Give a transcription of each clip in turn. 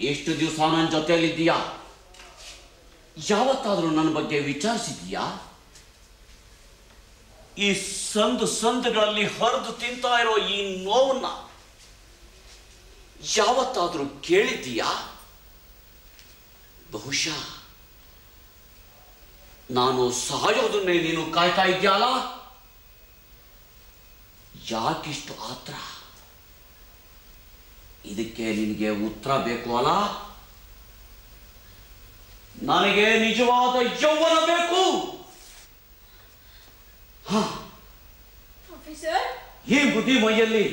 ಎಷ್ಟು ದಿವಸ ನನ್ನ ಜೊತೆಯಲ್ಲಿದ್ದೀಯಾ ಯಾವತ್ತಾದರೂ ನನ್ನ ಬಗ್ಗೆ ವಿಚಾರಿಸಿದೀಯಾ ಈ ಸಂದು ಸಂದುಗಳಲ್ಲಿ ಹರಿದು ತಿಂತಾ ಇರೋ ಈ ನೋವನ್ನ ಯಾವತ್ತಾದರೂ ಕೇಳಿದ್ದೀಯಾ ಬಹುಶಃ ನಾನು ಸಾಯೋದನ್ನೇ ನೀನು ಕಾಯ್ತಾ ಇದ್ಯಾಲ ಯಾಕಿಷ್ಟು ಆತ್ರ ಇದಕ್ಕೆ ನಿನಗೆ ಉತ್ತರ ಬೇಕು ಅಲ್ಲ ನನಗೆ ನಿಜವಾದ ಯೌವನ ಬೇಕು ಹ ಪ್ರೊಫೆಸರ್ ಈ ಬುದ್ಧಿ ಮೈಯಲ್ಲಿ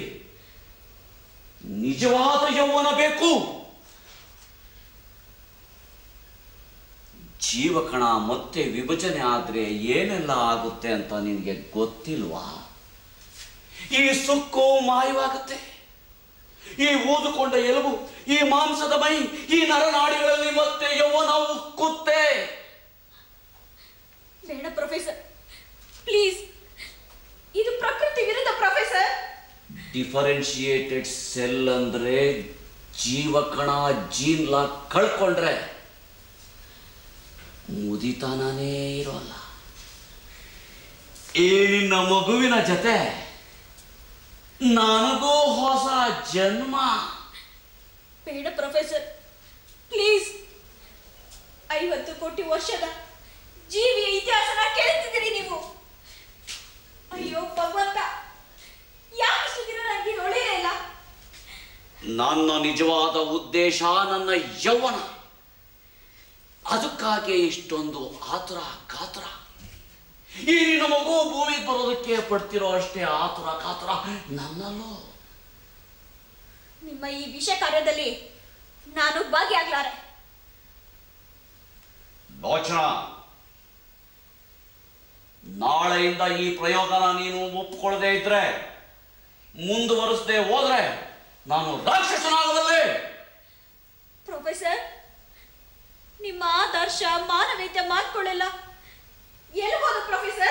ನಿಜವಾದ ಯೌವನ ಬೇಕು ಜೀವಕಣ ಮತ್ತೆ ವಿಭಜನೆ ಆದ್ರೆ ಏನೆಲ್ಲ ಆಗುತ್ತೆ ಅಂತ ನಿನಗೆ ಗೊತ್ತಿಲ್ವಾ ಈ ಸುಕ್ಕು ಮಾಯವಾಗುತ್ತೆ ಈ ಊದುಕೊಂಡ ಎಲುಬು ಈ ಮಾಂಸದ ಮೈ ಈ ನರನಾಡಿಗಳಲ್ಲಿ ಮತ್ತೆ ಯೌವನ ಉಕ್ಕುತ್ತೆ ಬೇಡ ಪ್ರೊಫೆಸರ್ ಪ್ಲೀಸ್ ಇದು ಪ್ರಕೃತಿ ವಿರುದ್ಧ ಪ್ರೊಫೆಸರ್ ಡಿಫರೆನ್ಶಿಯೇಟೆಡ್ ಸೆಲ್ ಅಂದ್ರೆ ಜೀವಕಣ ಜೀನ್ಲ ಕಳ್ಕೊಂಡ್ರೆ ಮುದಿತಾನೇ ಇರೋಲ್ಲ ಈ ನಿನ್ನ ಮಗುವಿನ ಜೊತೆ ನನಗೂ ಹೊಸ ಜನ್ಮ ಬೇಡ ಪ್ರೊಫೆಸರ್ ಪ್ಲೀಸ್ ಐವತ್ತು ಕೋಟಿ ವರ್ಷದ ಜೀವಿಯ ಇತಿಹಾಸನ ಕೇಳ್ತಿದ್ದೀರಿ ನೀವು ಅಯ್ಯೋ ಭಗವಂತ ಯಾಕಿಷ್ಟು ದಿನ ನನಗೆ ಹೊಳೆಯೇ ಇಲ್ಲ ನನ್ನ ನಿಜವಾದ ಉದ್ದೇಶ ನನ್ನ ಯೌವನ ಅದಕ್ಕಾಗಿ ಇಷ್ಟೊಂದು ಆತುರ ಕಾತುರ ಈ ನಿನ್ನ ಮಗು ಭೂಮಿಗೆ ಬರೋದಕ್ಕೆ ಪಡ್ತಿರೋ ಅಷ್ಟೇ ಆತುರ ಕಾತುರ ನನ್ನಲ್ಲೂ ನಿಮ್ಮ ಈ ವಿಷ ಕಾರ್ಯದಲ್ಲಿ ನಾನು ಭಾಗಿಯಾಗ್ಲಾರೆ ಲೋಚನ ನಾಳೆಯಿಂದ ಈ ಪ್ರಯೋಗನ ನೀನು ಒಪ್ಕೊಳ್ಳದೆ ಇದ್ರೆ ಮುಂದುವರಿಸದೆ ಹೋದ್ರೆ ನಾನು ರಾಕ್ಷಸನಾಗಬಲ್ಲೆ ಪ್ರೊಫೆಸರ್ ನಿಮ್ಮ ಆದರ್ಶ ಮಾನವೀಯತೆ ಮಾತುಗಳೆಲ್ಲ ಎಲ್ಬೋದು ಪ್ರೊಫೆಸರ್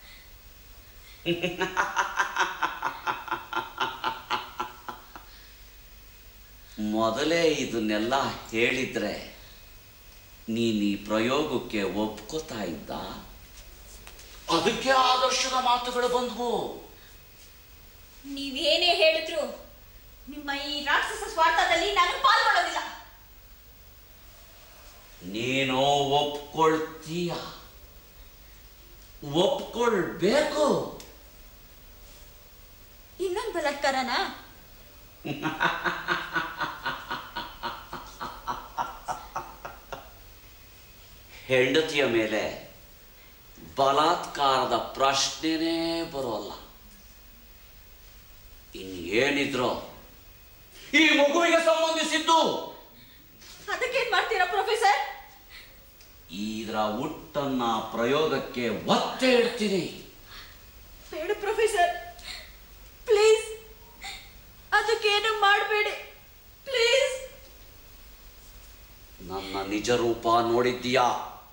ಮೊದಲೇ ಇದನ್ನೆಲ್ಲ ಹೇಳಿದ್ರೆ ನೀನು ಈ ಪ್ರಯೋಗಕ್ಕೆ ಒಪ್ಕೋತಾ ಇದ್ದ ಅದಕ್ಕೆ ಆದರ್ಶದ ಮಾತುಗಳು ಬಂದ್ವು ನೀವೇನೇ ಹೇಳಿದ್ರು ನಿಮ್ಮ ಈ ರಾಕ್ಷಸ ಸ್ವಾರ್ಥದಲ್ಲಿ ನಾನು ಪಾಲ್ಗೊಳ್ಳೋದಿಲ್ಲ ನೀನು ಒಪ್ಕೊಳ್ತೀಯ ಒಪ್ಕೊಳ್ಬೇಕು ಇನ್ನೊಂದು ಬಲಾತ್ಕಾರನ ಹೆಂಡತಿಯ ಮೇಲೆ ಬಲಾತ್ಕಾರದ ಪ್ರಶ್ನೆನೇ ಬರೋಲ್ಲ ಇನ್ನೇನಿದ್ರು ಈ ಮಗುವಿಗೆ ಸಂಬಂಧಿಸಿದ್ದು ಅದಕ್ಕೇನ್ ಮಾಡ್ತೀರಾ ಪ್ರೊಫೆಸರ್ ಇದರ ಹುಟ್ಟನ್ನ ಪ್ರಯೋಗಕ್ಕೆ ಒತ್ತೆ ಇಡ್ತೀನಿ ಬೇಡ ಪ್ರೊಫೆಸರ್ ಪ್ಲೀಸ್ ಅದಕ್ಕೇನು ಮಾಡಬೇಡಿ ಪ್ಲೀಸ್ ನನ್ನ ನಿಜ ರೂಪ ನೋಡಿದ್ದೀಯಾ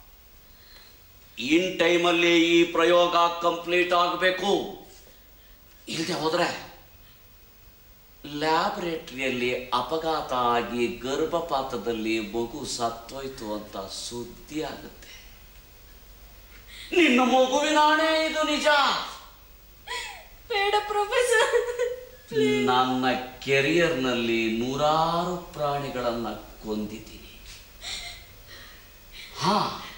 ಇನ್ ಟೈಮಲ್ಲಿ ಈ ಪ್ರಯೋಗ ಕಂಪ್ಲೀಟ್ ಆಗಬೇಕು ಇಲ್ಲದೆ ಹೋದ್ರೆ ಲ್ಯಾಬೊರೇಟರಿಯಲ್ಲಿ ಅಪಘಾತ ಆಗಿ ಗರ್ಭಪಾತದಲ್ಲಿ ಮಗು ಸತ್ತೋಯ್ತು ಅಂತ ಸುದ್ದಿ ಆಗುತ್ತೆ ನಿನ್ನ ಮಗುವಿನ ಹಣೆ ಇದು ನಿಜ ಬೇಡ ಪ್ರೊಫೆಸರ್ ನನ್ನ ಕೆರಿಯರ್ನಲ್ಲಿ ನೂರಾರು ಪ್ರಾಣಿಗಳನ್ನ ಕೊಂದಿದ್ದೀನಿ ಹಾ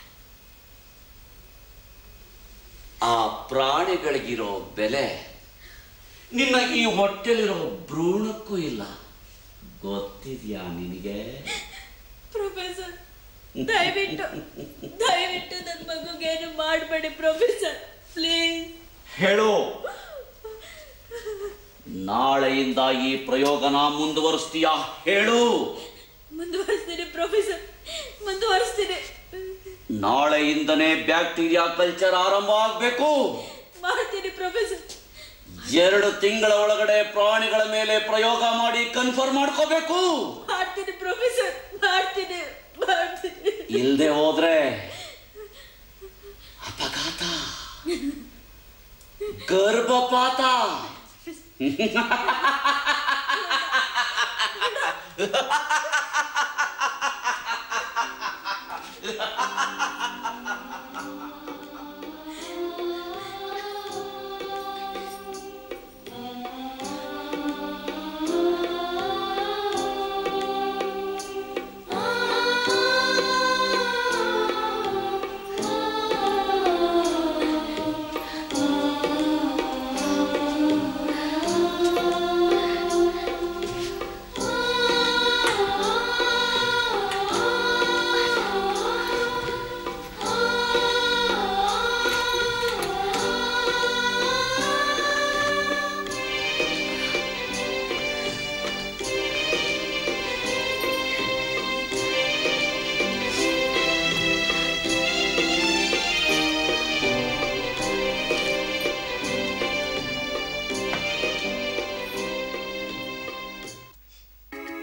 ಆ ಪ್ರಾಣಿಗಳಿಗಿರೋ ಬೆಲೆ ನಿನ್ನ ಈ ಹೊಟ್ಟೆಲಿರೋ ಭ್ರೂಣಕ್ಕೂ ಇಲ್ಲ ಗೊತ್ತಿದ್ಯಾ ನಿನಗೆ ಪ್ರೊಫೆಸರ್ ದಯವಿಟ್ಟು ದಯವಿಟ್ಟು ನನ್ನ ಮಗುಗೇನು ಮಾಡಬೇಡಿ ಪ್ರೊಫೆಸರ್ ಪ್ಲೀಸ್ ಹೇಳು ನಾಳೆಯಿಂದ ಈ ಪ್ರಯೋಗನ ಮುಂದುವರಿಸ್ತೀಯಾ ಹೇಳು ಮುಂದುವರಿಸ್ತೀನಿ ಪ್ರೊಫೆಸರ್ ಮುಂದುವರಿಸ್ತೀನಿ ನಾಳೆಯಿಂದನೇ ಬ್ಯಾಕ್ಟೀರಿಯಾ ಕಲ್ಚರ್ ಆರಂಭ ಆಗಬೇಕು ಮಾಡ್ತೀನಿ ಪ್ರೊಫೆಸರ್ ಎರಡು ತಿಂಗಳ ಒಳಗಡೆ ಪ್ರಾಣಿಗಳ ಮೇಲೆ ಪ್ರಯೋಗ ಮಾಡಿ ಕನ್ಫರ್ಮ್ ಮಾಡ್ಕೋಬೇಕು ಮಾಡ್ತೀನಿ ಪ್ರೊಫೆಸರ್ ಮಾಡ್ತೀನಿ ಮಾಡ್ತೀನಿ ಇಲ್ದೆ ಹೋದ್ರೆ ಅಪಘಾತ ಗರ್ಭಪಾತ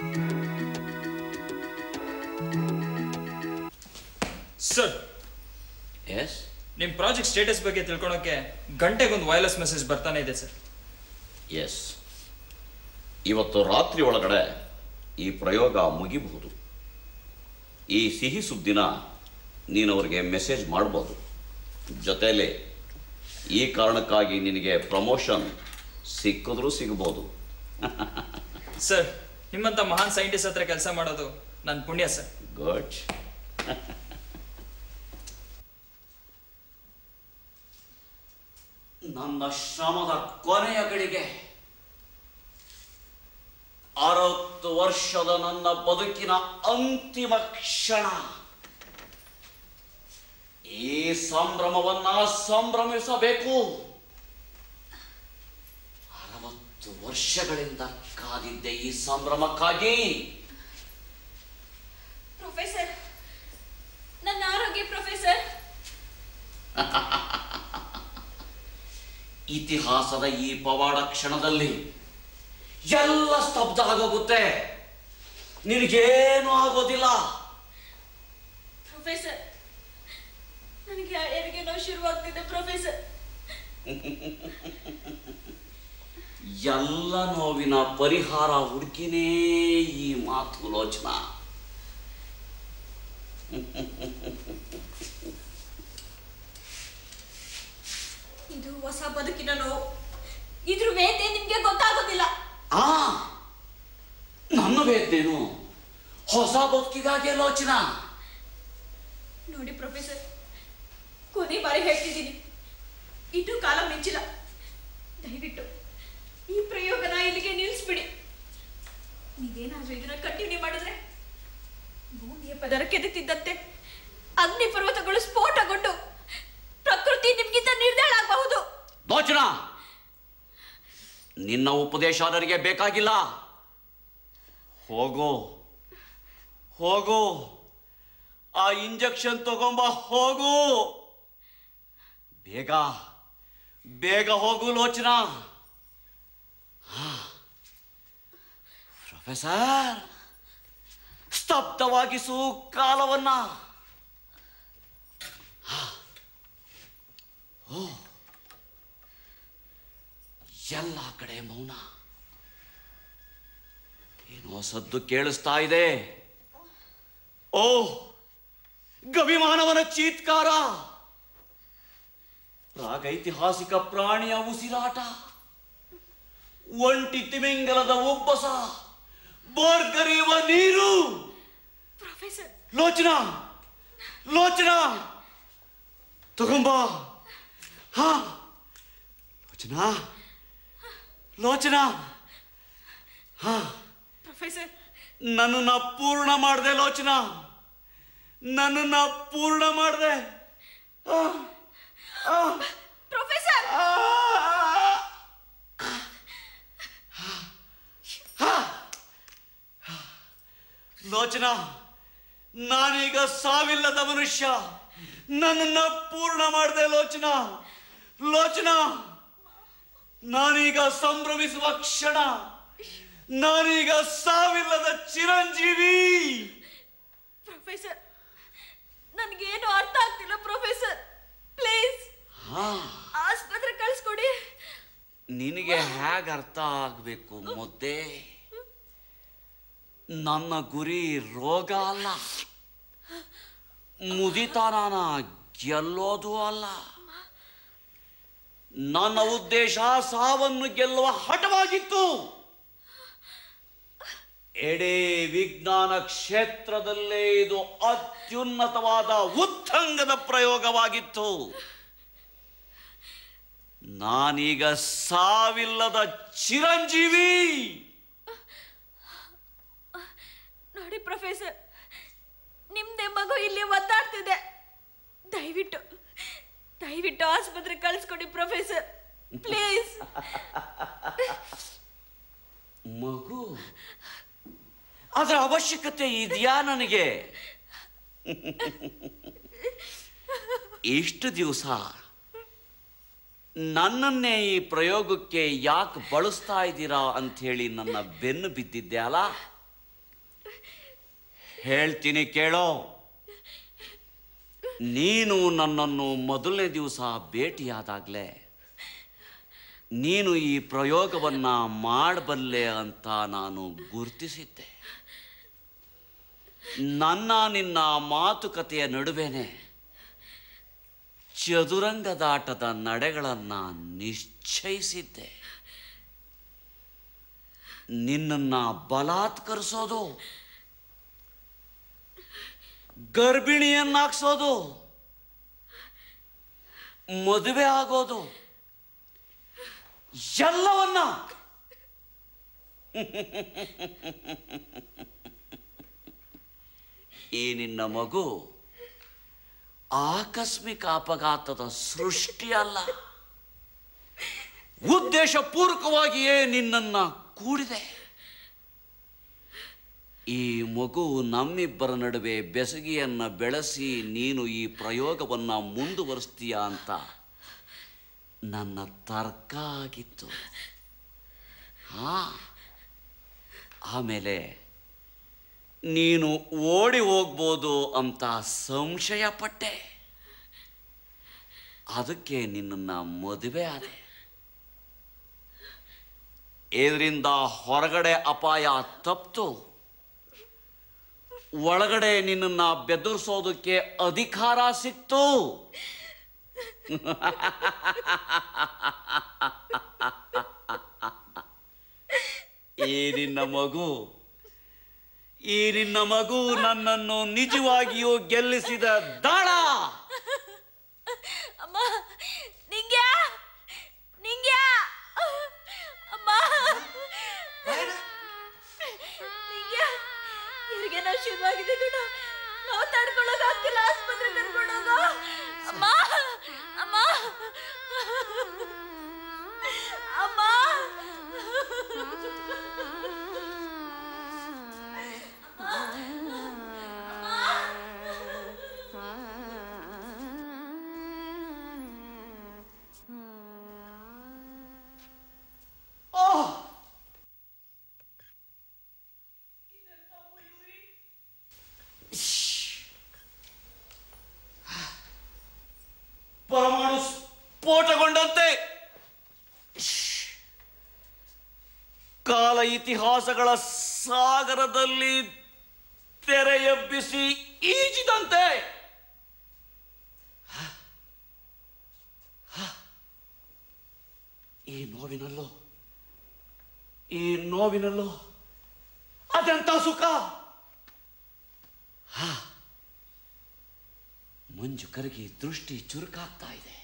ಸರ್ ಎಸ್ ನಿಮ್ಮ ಪ್ರಾಜೆಕ್ಟ್ ಸ್ಟೇಟಸ್ ಬಗ್ಗೆ ತಿಳ್ಕೊಳಕ್ಕೆ ಗಂಟೆಗೊಂದು ವೈರ್ಲೆಸ್ ಮೆಸೇಜ್ ಬರ್ತಾನೆ ಇದೆ ಸರ್ ಎಸ್ ಇವತ್ತು ರಾತ್ರಿ ಒಳಗಡೆ ಈ ಪ್ರಯೋಗ ಮುಗಿಬಹುದು ಈ ಸಿಹಿ ಸುದ್ದಿನ ನೀನು ಅವರಿಗೆ ಮೆಸೇಜ್ ಮಾಡ್ಬೋದು ಜೊತೆಯಲ್ಲಿ ಈ ಕಾರಣಕ್ಕಾಗಿ ನಿನಗೆ ಪ್ರಮೋಷನ್ ಸಿಕ್ಕಿದ್ರೂ ಸಿಗ್ಬೋದು ಸರ್ ನಿಮ್ಮಂಥ ಮಹಾನ್ ಸೈಂಟಿಸ್ಟ್ ಹತ್ರ ಕೆಲಸ ಮಾಡೋದು ನನ್ನ ಪುಣ್ಯ ಸರ್ ಗುಡ್ ನನ್ನ ಶ್ರಮದ ಕೊನೆಯ ಗಳಿಗೆ ಅರವತ್ತು ವರ್ಷದ ನನ್ನ ಬದುಕಿನ ಅಂತಿಮ ಕ್ಷಣ ಈ ಸಂಭ್ರಮವನ್ನ ಸಂಭ್ರಮಿಸಬೇಕು ಅರವತ್ತು ವರ್ಷಗಳಿಂದ ಕಾದಿದ್ದೆ ಈ ಸಂಭ್ರಮಕ್ಕಾಗಿ ಪ್ರೊಫೆಸರ್ ನನ್ನ ಆರೋಗ್ಯ ಪ್ರೊಫೆಸರ್ ಇತಿಹಾಸದ ಈ ಪವಾಡ ಕ್ಷಣದಲ್ಲಿ ಎಲ್ಲ ಸ್ತಬ್ಧ ಆಗೋಗುತ್ತೆ ನಿನಗೇನು ಆಗೋದಿಲ್ಲ ಪ್ರೊಫೆಸರ್ ನನಗೆ ಹೆರಿಗೆ ನೋವು ಶುರುವಾಗ್ತಿದೆ ಪ್ರೊಫೆಸರ್ ಎಲ್ಲ ನೋವಿನ ಪರಿಹಾರ ಹುಡುಕಿನೇ ಈ ಮಾತು ಲೋಚನಾ ಇದು ಹೊಸ ಬದುಕಿನ ನೋವು ಇದ್ರ ವೇದೆ ನಿಮ್ಗೆ ಗೊತ್ತಾಗೋದಿಲ್ಲ ಆ ನನ್ನ ಬೇದ್ದೇನು ಹೊಸ ಬದುಕಿಗಾಗಿ ಲೋಚನಾ ನೋಡಿ ಪ್ರೊಫೆಸರ್ ಕೊನೆ ಬಾರಿ ಹೇಳ್ತಿದ್ದೀನಿ ಇನ್ನೂ ಕಾಲ ಮಿಂಚಿಲ್ಲ ದಯವಿಟ್ಟು ಈ ಪ್ರಯೋಗನ ಇಲ್ಲಿಗೆ ನಿಲ್ಲಿಸ್ಬಿಡಿ ನೀವೇನಾದ್ರೂ ಇದನ್ನ ಕಂಟಿನ್ಯೂ ಮಾಡಿದ್ರೆ ಭೂಮಿಯ ಪದರ ಕೆದಕ್ತಿದ್ದಂತೆ ಅಗ್ನಿ ಪರ್ವತಗಳು ಸ್ಫೋಟಗೊಂಡು ಪ್ರಕೃತಿ ನಿಮ್ಗಿಂತ ನಿರ್ಧಾರ ಆಗಬಹುದು ಲೋಚನಾ ನಿನ್ನ ಉಪದೇಶ ನನಗೆ ಬೇಕಾಗಿಲ್ಲ ಹೋಗು ಹೋಗು ಆ ಇಂಜೆಕ್ಷನ್ ತಗೊಂಬ ಹೋಗು ಬೇಗ ಬೇಗ ಹೋಗು ಲೋಚನಾ ಹಾ. ಪ್ರೊಫೆಸರ್ ಸ್ತಬ್ಧವಾಗಿಸು ಕಾಲವನ್ನ ಎಲ್ಲ ಕಡೆ ಮೌನ ಏನೋ ಸದ್ದು ಕೇಳಿಸ್ತಾ ಇದೆ ಓ ಗವಿಮಾನವನ ಚೀತ್ಕಾರ ಪ್ರಾಗೈತಿಹಾಸಿಕ ಪ್ರಾಣಿಯ ಉಸಿರಾಟ ಒಂಟಿ ತಿಮಿಂಗಲದ ಉಬ್ಬಸ ಬೋರ್ಗರಿಯುವ ನೀರು ಪ್ರೊಫೆಸರ್ ಲೋಚನಾ ಲೋಚನಾ ತಗೊಂಬ ಹಾ ಲೋಚನಾ ಲೋಚನಾ ಹಾ ಪ್ರೊಫೆಸರ್ ನನ್ನನ್ನ ಪೂರ್ಣ ಮಾಡಿದೆ ಲೋಚನಾ ನನ್ನನ್ನ ಪೂರ್ಣ ಮಾಡಿದೆ ಪ್ರೊಫೆಸರ್ ಲೋಚನಾ ನಾನೀಗ ಸಾವಿಲ್ಲದ ಮನುಷ್ಯ ನನ್ನನ್ನ ಪೂರ್ಣ ಮಾಡಿದೆ ಲೋಚನಾ ಲೋಚನಾ ನಾನೀಗ ಸಂಭ್ರಮಿಸುವ ಕ್ಷಣ ನಾನೀಗ ಸಾವಿಲ್ಲದ ಚಿರಂಜೀವಿ ಪ್ರೊಫೆಸರ್ ನನಗೇನು ಅರ್ಥ ಆಗ್ತಿಲ್ಲ ಪ್ರೊಫೆಸರ್ ಪ್ಲೀಸ್ ಹಾ ಆಸ್ಪತ್ರೆ ಕಳಿಸ್ಕೊಡಿ ನಿನಗೆ ಹೇಗೆ ಅರ್ಥ ಆಗಬೇಕು ಮುದ್ದೆ ನನ್ನ ಗುರಿ ರೋಗ ಅಲ್ಲ ಮುದಿತನನ ಗೆಲ್ಲೋದು ಅಲ್ಲ ನನ್ನ ಉದ್ದೇಶ ಸಾವನ್ನು ಗೆಲ್ಲುವ ಹಠವಾಗಿತ್ತು ಎಡೇ ವಿಜ್ಞಾನ ಕ್ಷೇತ್ರದಲ್ಲೇ ಇದು ಅತ್ಯುನ್ನತವಾದ ಉತ್ತಂಗದ ಪ್ರಯೋಗವಾಗಿತ್ತು ನಾನೀಗ ಸಾವಿಲ್ಲದ ಚಿರಂಜೀವಿ ನೋಡಿ ಪ್ರೊಫೆಸರ್ ನಿಮ್ದೇ ಮಗು ಇಲ್ಲಿ ಒದ್ದಾಡ್ತಿದೆ ದಯವಿಟ್ಟು ದಯವಿಟ್ಟು ಆಸ್ಪತ್ರೆ ಕಳಿಸ್ಕೊಡಿ ಪ್ರೊಫೆಸರ್ ಪ್ಲೀಸ್ ಮಗು ಅದರ ಅವಶ್ಯಕತೆ ಇದೆಯಾ ನನಗೆ ಇಷ್ಟು ದಿವಸ ನನ್ನನ್ನೇ ಈ ಪ್ರಯೋಗಕ್ಕೆ ಯಾಕೆ ಬಳಸ್ತಾ ಇದ್ದೀರಾ ಅಂಥೇಳಿ ನನ್ನ ಬೆನ್ನು ಬಿದ್ದಿದ್ದೆ ಅಲ್ಲ ಹೇಳ್ತೀನಿ ಕೇಳೋ ನೀನು ನನ್ನನ್ನು ಮೊದಲನೇ ದಿವಸ ಭೇಟಿಯಾದಾಗಲೇ ನೀನು ಈ ಪ್ರಯೋಗವನ್ನ ಮಾಡಬಲ್ಲೆ ಅಂತ ನಾನು ಗುರುತಿಸಿದ್ದೆ ನನ್ನ ನಿನ್ನ ಮಾತುಕತೆಯ ನಡುವೆನೆ ಚದುರಂಗದಾಟದ ನಡೆಗಳನ್ನು ನಿಶ್ಚಯಿಸಿದ್ದೆ ನಿನ್ನನ್ನು ಬಲಾತ್ಕರಿಸೋದು ಗರ್ಭಿಣಿಯನ್ನಾಕ್ಸೋದು ಮದುವೆ ಆಗೋದು ಎಲ್ಲವನ್ನ ಈ ನಿನ್ನ ಮಗು ಆಕಸ್ಮಿಕ ಅಪಘಾತದ ಸೃಷ್ಟಿ ಅಲ್ಲ ಉದ್ದೇಶಪೂರ್ವಕವಾಗಿಯೇ ನಿನ್ನನ್ನ ಕೂಡಿದೆ ಈ ಮಗು ನಮ್ಮಿಬ್ಬರ ನಡುವೆ ಬೆಸಗಿಯನ್ನ ಬೆಳೆಸಿ ನೀನು ಈ ಪ್ರಯೋಗವನ್ನ ಮುಂದುವರಿಸ್ತೀಯ ಅಂತ ನನ್ನ ತರ್ಕ ಆಗಿತ್ತು ಹಾ ಆಮೇಲೆ ನೀನು ಓಡಿ ಹೋಗ್ಬೋದು ಅಂತ ಸಂಶಯ ಪಟ್ಟೆ ಅದಕ್ಕೆ ನಿನ್ನನ್ನು ಮದುವೆ ಆದೆ ಇದರಿಂದ ಹೊರಗಡೆ ಅಪಾಯ ತಪ್ತು ಒಳಗಡೆ ನಿನ್ನನ್ನು ಬೆದರಿಸೋದಕ್ಕೆ ಅಧಿಕಾರ ಸಿಕ್ತು ಈ ನಿನ್ನ ಮಗು ಈ ನಿನ್ನ ಮಗು ನನ್ನನ್ನು ನಿಜವಾಗಿಯೂ ಗೆಲ್ಲಿಸಿದ ದಾಳ ಅಮ್ಮ ನಿಂಗ್ಯಾ ನಿಂಗ್ಯಾ ಅಮ್ಮ ನಿಂಗ್ಯಾ ಇವ್ರಿಗೇನೋ ಶುರುವಾಗಿದೆ ಕಣ ನಾವು ತಡ್ಕೊಳಕ್ ಆಗ್ತಿಲ್ಲ ಆಸ್ಪತ್ರೆ ಕರ್ಕೊಂಡೋಗೋ ಅಮ್ಮ ಅಮ್ಮ ಅಮ್ಮ ಓಹ್! ಪರಮಾಣು ಸ್ಫೋಟಗೊಂಡಂತೆ ಕಾಲ ಇತಿಹಾಸಗಳ ಸಾಗರದಲ್ಲಿ ತೆರೆ ಎಬ್ಬಿಸಿ ಈಜಿದಂತೆ ಈ ನೋವಿನಲ್ಲೋ ಈ ನೋವಿನಲ್ಲೋ ಅದೆಂತ ಸುಖ ಹಾ. ಮಂಜು ಕರಗಿ ದೃಷ್ಟಿ ಚುರುಕಾಗ್ತಾ ಇದೆ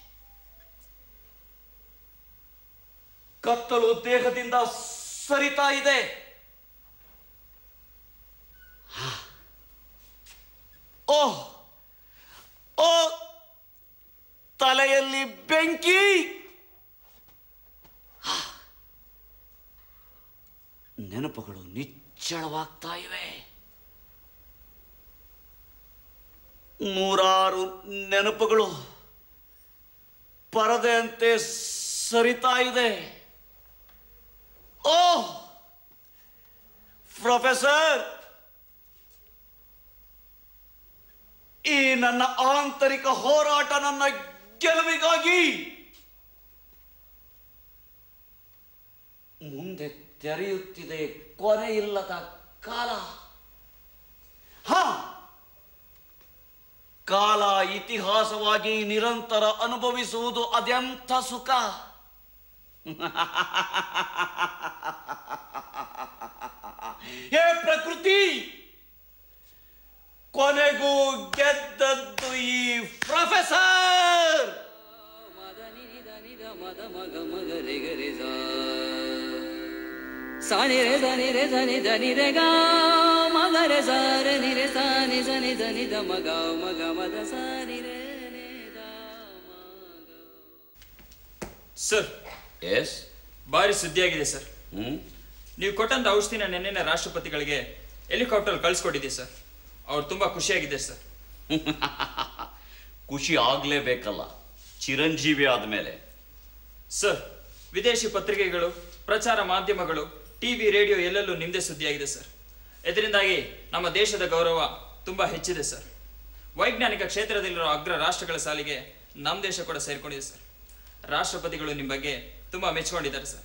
ಕತ್ತಲು ದೇಹದಿಂದ ಸರಿತಾ ಇದೆ ಹಾ. ಓ ಓ ತಲೆಯಲ್ಲಿ ಬೆಂಕಿ ನೆನಪುಗಳು ನಿಚ್ಚಳವಾಗ್ತಾ ಇವೆ ನೂರಾರು ನೆನಪುಗಳು ಪರದೆಯಂತೆ ಸರಿತಾ ಇದೆ ಓ ಪ್ರೊಫೆಸರ್ ಈ ನನ್ನ ಆಂತರಿಕ ಹೋರಾಟ ನನ್ನ ಗೆಲುವಿಗಾಗಿ ಮುಂದೆ ತೆರೆಯುತ್ತಿದೆ ಕೊನೆಯಿಲ್ಲದ ಕಾಲ ಹಾ ಕಾಲ ಇತಿಹಾಸವಾಗಿ ನಿರಂತರ ಅನುಭವಿಸುವುದು ಅದೆಂಥ ಸುಖ ಹೇ ಪ್ರಕೃತಿ ಕೊನೆಗೂ ಗೆದ್ದದ್ದು ಈ ಪ್ರೊಫೆಸರ್ ಸಾನಿ ರೇ ಧನಿ ರೇ ಧನಿ ಧನಿ ರೇ ಗಾ ಮಗ ರೇ ಸ ರೇ ನಿ ರೇ ಸಾ ನಿ ಸ ನಿ ಧನಿ ಧ ಮಗ ಮಗ ಮದ ಸ ನಿ ರೇ ನೇ ದ ಮಗ ಸರ್ ಎಸ್ ಭಾರಿ ಸುದ್ದಿಯಾಗಿದೆ ಸರ್ ಹ್ಮ್ ನೀವು ಕೊಟ್ಟಂತ ಔಷಧಿನ ನೆನ್ನೆನೆ ರಾಷ್ಟ್ರಪತಿಗಳಿಗೆ ಹೆಲಿಕಾಪ್ಟರ್ ಕಳಿಸ್ಕೊಟ್ಟಿದ್ದೀವಿ ಸರ್ ಅವ್ರು ತುಂಬಾ ಖುಷಿಯಾಗಿದೆ ಸರ್ ಖುಷಿ ಆಗ್ಲೇಬೇಕಲ್ಲ ಚಿರಂಜೀವಿ ಆದ್ಮೇಲೆ ಸರ್ ವಿದೇಶಿ ಪತ್ರಿಕೆಗಳು ಪ್ರಚಾರ ಮಾಧ್ಯಮಗಳು ಟಿವಿ ರೇಡಿಯೋ ಎಲ್ಲೆಲ್ಲೂ ನಿಮ್ದೇ ಸುದ್ದಿಯಾಗಿದೆ ಸರ್ ಇದರಿಂದಾಗಿ ನಮ್ಮ ದೇಶದ ಗೌರವ ತುಂಬಾ ಹೆಚ್ಚಿದೆ ಸರ್ ವೈಜ್ಞಾನಿಕ ಕ್ಷೇತ್ರದಲ್ಲಿರೋ ಅಗ್ರ ರಾಷ್ಟ್ರಗಳ ಸಾಲಿಗೆ ನಮ್ಮ ದೇಶ ಕೂಡ ಸೇರ್ಕೊಂಡಿದೆ ಸರ್ ರಾಷ್ಟ್ರಪತಿಗಳು ನಿಮ್ಮ ಬಗ್ಗೆ ತುಂಬಾ ಮೆಚ್ಕೊಂಡಿದ್ದಾರೆ ಸರ್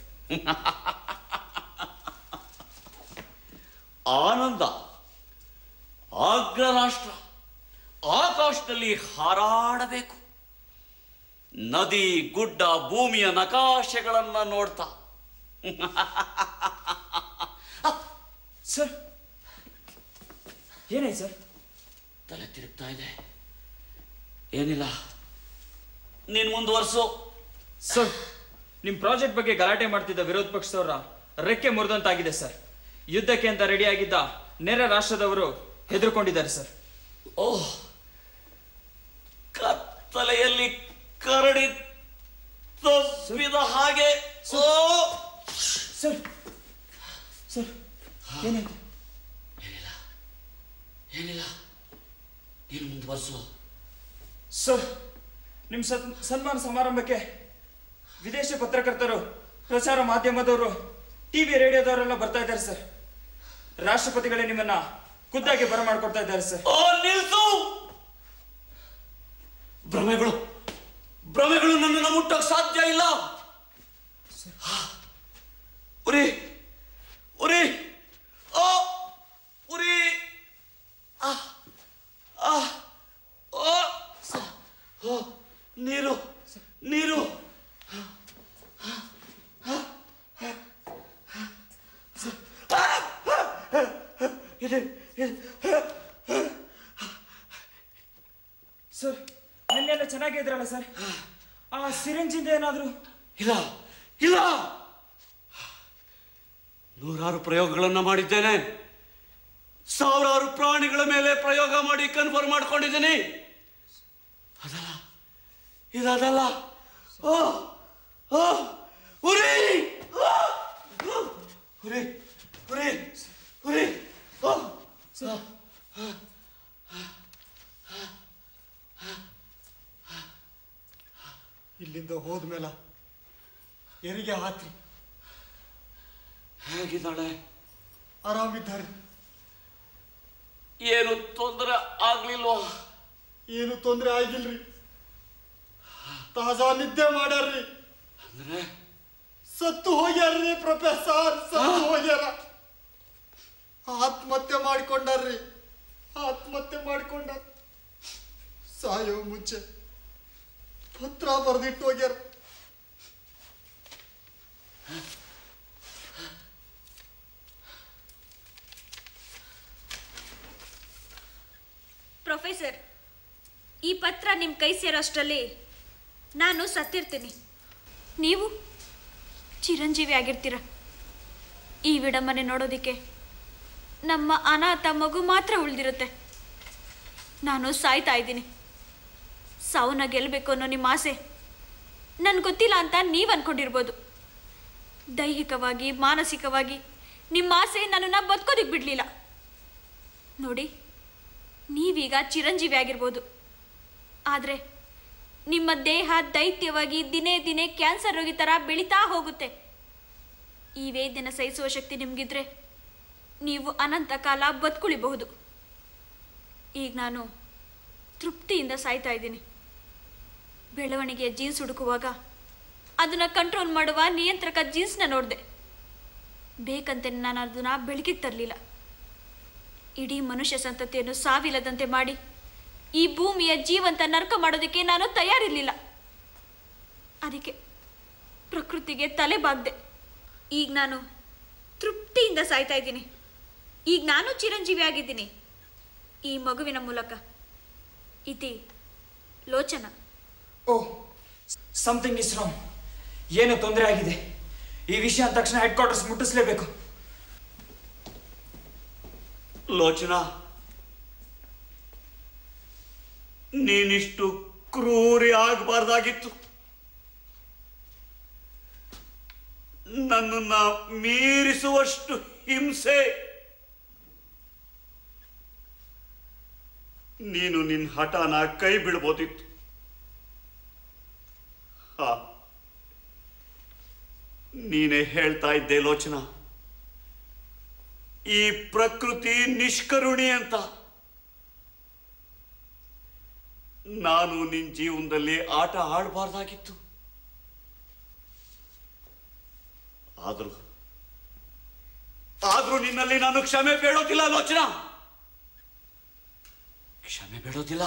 ಆನಂದ ಅಗ್ರ ರಾಷ್ಟ್ರ ಆಕಾಶದಲ್ಲಿ ಹಾರಾಡಬೇಕು ನದಿ ಗುಡ್ಡ ಭೂಮಿಯ ನಕಾಶೆಗಳನ್ನ ನೋಡ್ತಾ ಸರ್ ಏನಾಯ್ತು ಸರ್ ತಲೆ ತಿರುಗ್ತಾ ಇದೆ ಏನಿಲ್ಲ ನೀನ್ ಮುಂದುವರ್ಸು ಸರ್ ನಿಮ್ಮ ಪ್ರಾಜೆಕ್ಟ್ ಬಗ್ಗೆ ಗಲಾಟೆ ಮಾಡ್ತಿದ್ದ ವಿರೋಧ ಪಕ್ಷದವರ ರೆಕ್ಕೆ ಮುರಿದಂತಾಗಿದೆ ಸರ್ ಯುದ್ಧಕ್ಕೆ ಅಂತ ರೆಡಿಯಾಗಿದ್ದ ನೆರೆ ರಾಷ್ಟ್ರದವರು ಹೆದರ್ಕೊಂಡಿದ್ದಾರೆ ಸರ್ ಓಹ್ ಕತ್ತಲೆಯಲ್ಲಿ ಕರಡಿ ತಪ್ಪಿದ ಹಾಗೆ ಓ ಸರ್ ಸರ್ ಏನಾಯ್ತು ಏನಿಲ್ಲ ನೀನು ಮುಂದುವರ್ಸು ಸರ್ ನಿಮ್ಮ ಸನ್ ಸನ್ಮಾನ ಸಮಾರಂಭಕ್ಕೆ ವಿದೇಶಿ ಪತ್ರಕರ್ತರು ಪ್ರಚಾರ ಮಾಧ್ಯಮದವರು ಟಿವಿ ರೇಡಿಯೋದವರೆಲ್ಲ ಬರ್ತಾ ಇದ್ದಾರೆ ಸರ್ ರಾಷ್ಟ್ರಪತಿಗಳೇ ನಿಮ್ಮನ್ನ ಖುದ್ದಾಗಿ ಬರಮಾಡ್ಕೊಡ್ತಾ ಇದ್ದಾರೆ ಸರ್ ಓ ನಿಲ್ಸು ಭ್ರಮೆಗಳು ಭ್ರಮೆಗಳು ನನ್ನನ್ನು ಮುಟ್ಟಕ್ಕೆ ಸಾಧ್ಯ ಇಲ್ಲ ಉರಿ ಉರಿ ಓ ಉರಿ ಆ, ಆ, ಓ, ಓ, ನೀರು ನೀರು ಇದೆ ಇದೆ ಸರ್ ನಿನ್ನೆಲ್ಲ ಚೆನ್ನಾಗೇ ಇದ್ರಲ್ಲ ಸರ್ ಆ ಸಿರಿಂಜಿಂದ ಏನಾದ್ರು ಇಲ್ಲ ಇಲ್ಲ ನೂರಾರು ಪ್ರಯೋಗಗಳನ್ನ ಮಾಡಿದ್ದೇನೆ ಸಾವಿರಾರು ಪ್ರಾಣಿಗಳ ಮೇಲೆ ಪ್ರಯೋಗ ಮಾಡಿ ಕನ್ಫರ್ಮ್ ಮಾಡ್ಕೊಂಡಿದ್ದೀನಿ ಅದಲ್ಲ ಇದಲ್ಲ ಓ ಓ ಉರಿ ಆ! ಉರಿ ಉರಿ ಉರಿ ಓ ಇಲ್ಲಿಂದ ಹೋದ್ಮೇಲೆ ಹೆರಿಗೆ ಹಾತ್ರಿ ಹೇಗಿದ್ದಾಳೆ ಆರಾಮಿದ್ದಾರೆ ಏನು ತೊಂದರೆ ಆಗ್ಲಿಲ್ವಾ ಏನು ತೊಂದರೆ ಆಗಿಲ್ರಿ ತಾಜಾ ನಿದ್ದೆ ಮಾಡ್ಯಾರ್ರಿ ಅಂದ್ರೆ ಸತ್ತು ಹೋಗ್ಯಾರ್ರಿ ಪ್ರೊಫೆಸರ್ ಸತ್ತು ಹೋಗ್ಯಾರ ಆತ್ಮಹತ್ಯೆ ಮಾಡ್ಕೊಂಡಾರ್ರಿ ಆತ್ಮಹತ್ಯೆ ಮಾಡ್ಕೊಂಡ ಸಾಯೋ ಮುಂಚೆ ಪತ್ರ ಬರ್ದಿಟ್ಟು ಹೋಗ್ಯಾರ ಪ್ರೊಫೆಸರ್ ಈ ಪತ್ರ ನಿಮ್ಮ ಕೈ ಸೇರೋಷ್ಟರಲ್ಲಿ ನಾನು ಸತ್ತಿರ್ತೀನಿ ನೀವು ಚಿರಂಜೀವಿ ಆಗಿರ್ತೀರ ಈ ವಿಡಂಬನೆ ನೋಡೋದಕ್ಕೆ ನಮ್ಮ ಅನಾಥ ಮಗು ಮಾತ್ರ ಉಳಿದಿರುತ್ತೆ ನಾನು ಸಾಯ್ತಾ ಇದ್ದೀನಿ ಸಾವನ್ನ ಗೆಲ್ಲಬೇಕು ಅನ್ನೋ ನಿಮ್ಮ ಆಸೆ ನನ್ಗೆ ಗೊತ್ತಿಲ್ಲ ಅಂತ ನೀವು ಅನ್ಕೊಂಡಿರ್ಬೋದು ದೈಹಿಕವಾಗಿ ಮಾನಸಿಕವಾಗಿ ನಿಮ್ಮ ಆಸೆ ನನ್ನನ್ನು ಬದುಕೋದಕ್ಕೆ ಬಿಡಲಿಲ್ಲ ನೋಡಿ ನೀವೀಗ ಚಿರಂಜೀವಿ ಆಗಿರ್ಬೋದು ಆದರೆ ನಿಮ್ಮ ದೇಹ ದೈತ್ಯವಾಗಿ ದಿನೇ ದಿನೇ ಕ್ಯಾನ್ಸರ್ ರೋಗಿ ಥರ ಬೆಳೀತಾ ಹೋಗುತ್ತೆ ಈ ವೇದನೆ ಸಹಿಸುವ ಶಕ್ತಿ ನಿಮಗಿದ್ರೆ ನೀವು ಅನಂತ ಕಾಲ ಬದುಕುಳಿಬಹುದು ಈಗ ನಾನು ತೃಪ್ತಿಯಿಂದ ಸಾಯ್ತಾ ಇದ್ದೀನಿ ಬೆಳವಣಿಗೆಯ ಜೀನ್ಸ್ ಹುಡುಕುವಾಗ ಅದನ್ನು ಕಂಟ್ರೋಲ್ ಮಾಡುವ ನಿಯಂತ್ರಕ ಜೀನ್ಸ್ನ ನೋಡಿದೆ ಬೇಕಂತೆ ನಾನು ಅದನ್ನು ಬೆಳಕಿಗೆ ತರಲಿಲ್ಲ ಇಡೀ ಮನುಷ್ಯ ಸಂತತಿಯನ್ನು ಸಾವಿಲ್ಲದಂತೆ ಮಾಡಿ ಈ ಭೂಮಿಯ ಜೀವಂತ ನರ್ಕ ಮಾಡೋದಕ್ಕೆ ನಾನು ತಯಾರಿರಲಿಲ್ಲ ಅದಕ್ಕೆ ಪ್ರಕೃತಿಗೆ ತಲೆ ಬಾಗ್ದೆ ಈಗ ನಾನು ತೃಪ್ತಿಯಿಂದ ಸಾಯ್ತಾ ಇದ್ದೀನಿ ಈಗ ನಾನು ಚಿರಂಜೀವಿ ಆಗಿದ್ದೀನಿ ಈ ಮಗುವಿನ ಮೂಲಕ ಇತಿ ಲೋಚನ ಓ ಸಮಥಿಂಗ್ ಇಸ್ ರಾಂಗ್ ಏನು ತೊಂದರೆ ಆಗಿದೆ ಈ ವಿಷಯ ಅಂದ ತಕ್ಷಣ ಹೆಡ್ ಕ್ವಾರ್ಟರ್ಸ್ ಮುಟ್ಟಿಸ್ಲೇಬೇಕು ಲೋಚನಾ ನೀನಿಷ್ಟು ಕ್ರೂರಿ ಆಗಬಾರ್ದಾಗಿತ್ತು ನನ್ನನ್ನ ಮೀರಿಸುವಷ್ಟು ಹಿಂಸೆ ನೀನು ನಿನ್ನ ಹಠನ ಕೈ ಬಿಡ್ಬೋದಿತ್ತು ಹಾ ನೀನೇ ಹೇಳ್ತಾ ಇದ್ದೆ ಲೋಚನಾ ಈ ಪ್ರಕೃತಿ ನಿಷ್ಕರುಣಿ ಅಂತ ನಾನು ನಿನ್ ಜೀವನದಲ್ಲಿ ಆಟ ಆಡಬಾರ್ದಾಗಿತ್ತು ಆದ್ರೂ ಆದ್ರೂ ನಿನ್ನಲ್ಲಿ ನಾನು ಕ್ಷಮೆ ಬೇಡೋದಿಲ್ಲ ಲೋಚನಾ ಕ್ಷಮೆ ಬೇಡೋದಿಲ್ಲ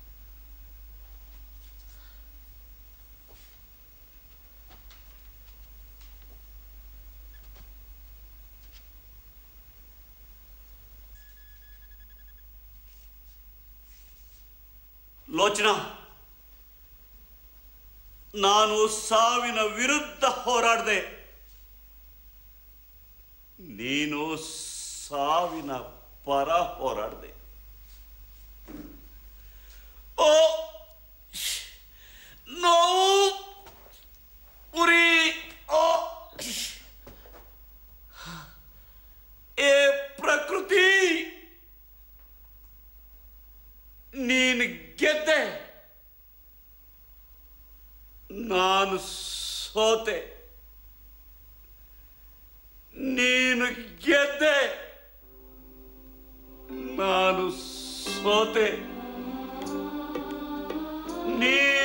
ಲೋಚನಾ ನಾನು ಸಾವಿನ ವಿರುದ್ಧ ಹೋರಾಡಿದೆ ನೀನು ಸಾವಿನ ಪರ ಹೋರಾಡಿದೆ ಓ ಶ್, ನೋವು ಉರಿ ಓ ಶ್. ಏ ಪ್ರಕೃತಿ ನೀನು ಗೆದ್ದೆ ನಾನು ಸೋತೆ ನೀನು ಗೆದ್ದೆ ನಾನು ಸೋತೆ ನೀ